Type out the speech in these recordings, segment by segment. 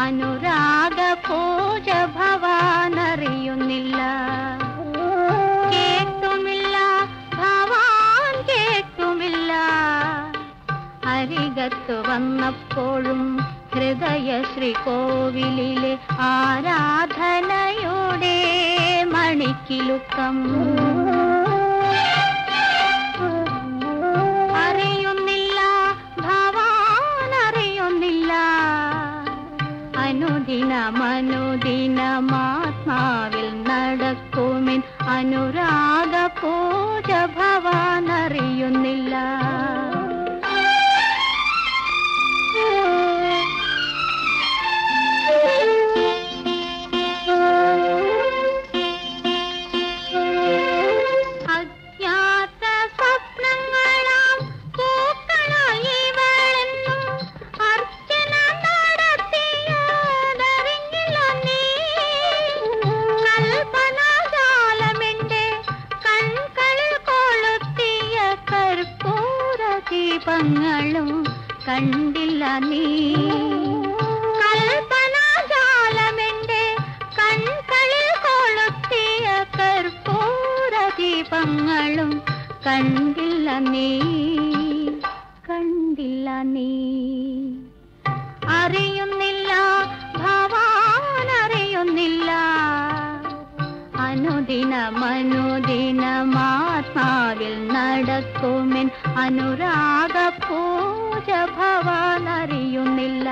അനുരാഗ പൂജ ഭവാനറിയുന്നില്ല കേട്ടുമില്ല ഭവാൻ കേട്ടുമില്ല അരികത്തു വന്നപ്പോഴും ഹൃദയ ശ്രീകോവിലിലെ ആരാധനയുടെ മണിക്കിലുക്കം അറിയുന്നില്ല ഭവാൻ അറിയുന്നില്ല അനുദിനമനുദിനമാത്മാവിൽ നടക്കുമിൻ അനുരാഗ പൂജ ഭവാൻ അറിയുന്നില്ല അജ്ഞാത സ്വപ്നങ്ങളാം പൂക്കളായി ഇവളെന്നും അർച്ചന നടത്തിയതറിഞ്ഞില്ല നീ കൽപ്പനാജാലമെന്റെ കൺകളിൽ കൊളുത്തിയ കർപ്പൂര ദീപങ്ങളും കണ്ടില്ല നീ കൽപ്പനാജാലമെന്റെ കൺകളിൽ കൊളുത്തിയ കർപ്പൂര ദീപങ്ങളും കണ്ടില്ല നീ കണ്ടില്ല നീ അറിയുന്നില്ല ഭവാൻ അറിയുന്നില്ല അനുദിനമനുദിനമാത്മാവിൽ നടക്കുമെൻ അനുരാഗ പൂജ ഭവാൻ അറിയുന്നില്ല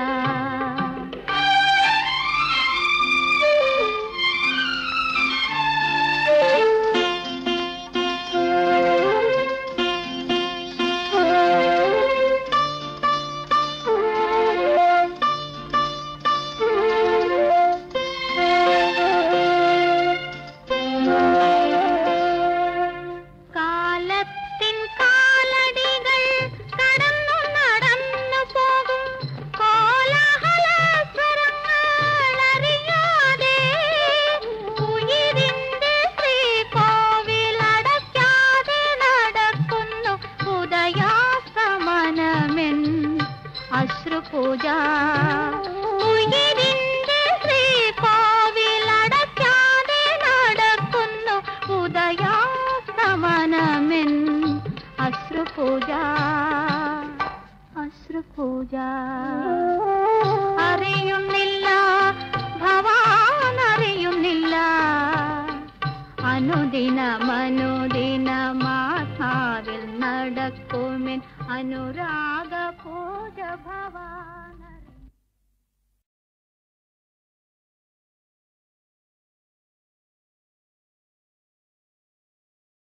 കാലത്തിൻ കാലടികൾ കടന്നു നടന്നു പോകും കോലാഹല സ്വരങ്ങൾ അറിയാതെ ഉയിരിന്റെ ശ്രീകോവിൽ അടയ്ക്കാതെ നടക്കുന്നു ഉദയാസ്തമനമെൻ അശ്രുപൂജ ഉയിരിന്റെ ശ്രീകോവിൽ അടയ്ക്കാതെ നടക്കുന്നു ഉദയാസ്തമനമെൻ അശ്രുപൂജ അശ്രുപൂജ അറിയുന്നില്ല ഭവാൻ അറിയുന്നില്ല അനുദിനമനുദിനമാത്മാവിൽ നടക്കുമെൻ അനുരാഗ പൂജ ഭവാൻ